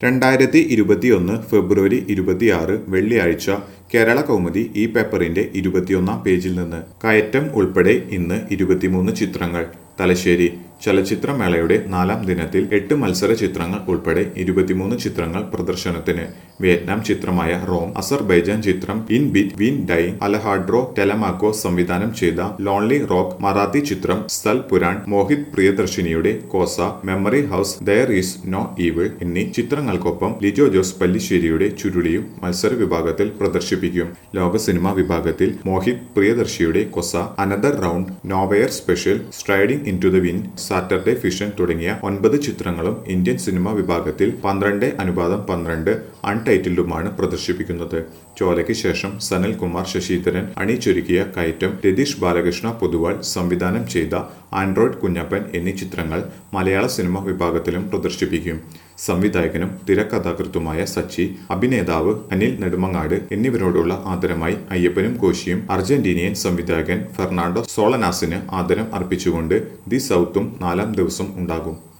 രണ്ടായിരത്തി ഇരുപത്തിയൊന്ന് ഫെബ്രുവരി ഇരുപത്തിയാറ് വെള്ളിയാഴ്ച കേരള കൗമുദി ഈ പേപ്പറിന്റെ ഇരുപത്തിയൊന്നാം പേജിൽ നിന്ന് കയറ്റം ഉൾപ്പെടെ ഇന്ന് ഇരുപത്തിമൂന്ന് ചിത്രങ്ങൾ തലശ്ശേരി ചലച്ചിത്രമേളയുടെ നാലാം ദിനത്തിൽ എട്ട് മത്സര ചിത്രങ്ങൾ ഉൾപ്പെടെ ഇരുപത്തിമൂന്ന് ചിത്രങ്ങൾ പ്രദർശനത്തിന് വിയറ്റ്നാം ചിത്രമായ റോം അസർബൈജാൻ ചിത്രം in between die Alejandro Telemaco സംവിധാനം ചെയ്ത ലോൺലി റോക്ക് മറാത്തി ചിത്രം സ്ഥൽ പുരാൺ മോഹിത് പ്രിയദർശിനിയുടെ Kosa memory house there is no evil എന്നീ ചിത്രങ്ങൾക്കൊപ്പം ലിജോ ജോസ് പല്ലിശ്ശേരിയുടെ ചുരുളിയും മത്സര വിഭാഗത്തിൽ പ്രദർശിപ്പിക്കും ലോക സിനിമാ വിഭാഗത്തിൽ മോഹിത് പ്രിയദർശിയുടെ Kosa another round nowhere special striding into the wind Saturday fiction തുടങ്ങിയ ഒൻപത് ചിത്രങ്ങളും ഇന്ത്യൻ സിനിമാ വിഭാഗത്തിൽ പന്ത്രണ്ട് അനുപാതം പന്ത്രണ്ട് അൺടൈറ്റിലുമാണ് പ്രദർശിപ്പിക്കുന്നത് ചോലയ്ക്ക് ശേഷം സനൽ കുമാർ ശശിധരൻ അണിചൊരുക്കിയ കയറ്റം രതീഷ് ബാലകൃഷ്ണ പൊതുവാൾ സംവിധാനം ചെയ്ത ആൻഡ്രോയിഡ് കുഞ്ഞപ്പൻ എന്നീ ചിത്രങ്ങൾ മലയാള സിനിമാ വിഭാഗത്തിലും പ്രദർശിപ്പിക്കും സംവിധായകനും തിരക്കഥാകൃത്തുമായ സച്ചി അഭിനേതാവ് അനിൽ നെടുമങ്ങാട് എന്നിവരോടുള്ള ആദരമായി അയ്യപ്പനും കോശിയും അർജന്റീനിയൻ സംവിധായകൻ ഫെർണാണ്ടോ സോളനാസിന് ആദരം അർപ്പിച്ചുകൊണ്ട് ദി സൗത്തും നാലാം ദിവസം ഉണ്ടാകും